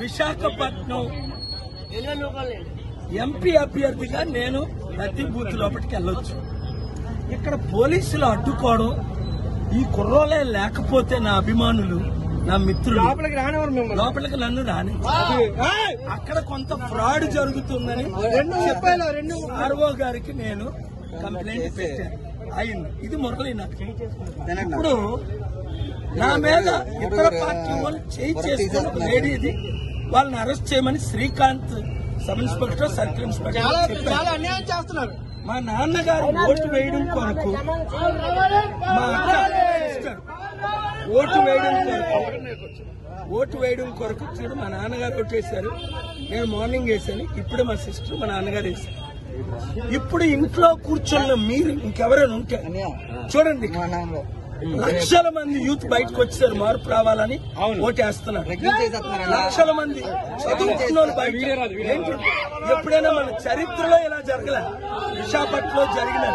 Visakhapatnam MP అభ్యర్థిగా నేను ప్రతి బూత్ లోపలికి వెళ్ళొచ్చు ఇక్కడ పోలీసులు అడ్డుకోవడం ఈ కుర్రోలే లేకపోతే నా అభిమానులు నా మిత్రులు లోపలికి రానివ్వరు మిమ్మల్ని లోపలికి నన్ను రాని ఏయ్! అక్కడ కొంత ఫ్రాడ్ జరుగుతుందని రెండు ముప్పైలో రెండు ఆర్ఓ గారికి నేను కంప్లైంట్ పెట్టాను అయింది ఇది మురళి నాకు ఇప్పుడు నా మీద ఇతర పార్టీ వాళ్ళు చేయి చేసుకుని ఒక లేడీ ఇది వాళ్ళని అరెస్ట్ చేయమని Srikanth sub inspector circle inspector చాలా చెప్పారు చాలా అన్యాయం చేస్తున్నారు మా నాన్నగారు ఓటు వేయడం కొరకు మా అక్క సిస్టర్ ఓటు వేయడం కొరకు ఓటు వేయడం కొరకు చూడు మా నాన్నగారు ఓటు వేశారు నేను మార్నింగ్ వేసాను ఇప్పుడు మా సిస్టర్ మా నాన్నగారు వేశారు ఇప్పుడు ఇంట్లో కూర్చున్న మీరు ఇంకెవరైనా ఉంటే చూడండి లక్షల మంది యూత్ బయటకు వచ్చారు మార్పు రావాలని ఓటేస్తున్నారు లక్షల మంది చదువుకున్న వాళ్ళు బయట ఏంటి? ఎప్పుడైనా మన చరిత్రలో ఇలా జరగలే విశాఖపట్నంలో జరిగిన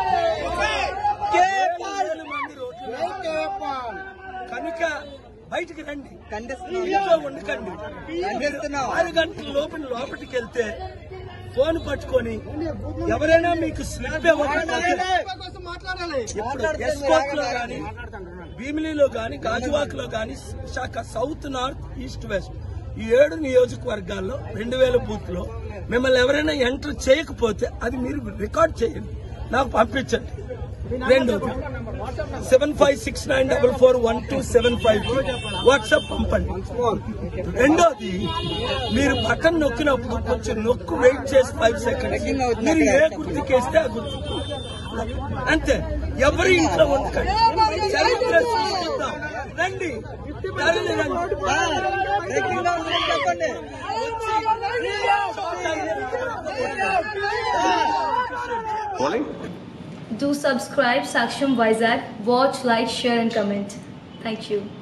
వేల మంది రోడ్లు మీద. కనుక బయటికి రండి ఇంట్లో ఉండకండి ఆరు గంటల లోపల లోపలికి వెళ్తే ఫోన్ పట్టుకొని ఎవరైనా మీకు స్లిప్ ఇవ్వకపోతే కోసం మాట్లాడాలి ఇప్పుడు ఎస్కోట్ లో గాని భీమిలిలో గాని గాజువాక్ లో గాని Visakha south north east west ఈ ఏడు నియోజకవర్గాల్లో రెండు వేల బూత్ లో మిమ్మల్ని ఎవరైనా ఎంటర్ చేయకపోతే అది మీరు రికార్డ్ చేయండి నాకు పంపించండి రెండోది seven five six nine double four one two seven five WhatsApp పంపండి రెండోది మీరు బటన్ నొక్కినప్పుడు కొంచెం నొక్కు వెయిట్ చేసి ఫైవ్ సెకండ్స్ మీరు ఏ గుర్తుకేస్తే ఆ గుర్తు అంతే ఎవరి ఇంట్లో ఉండకండి చరిత్ర సృష్టిద్దాం రండి తరలి రండి Do subscribe Saksham Vizag. Watch, like, share, and comment. Thank you.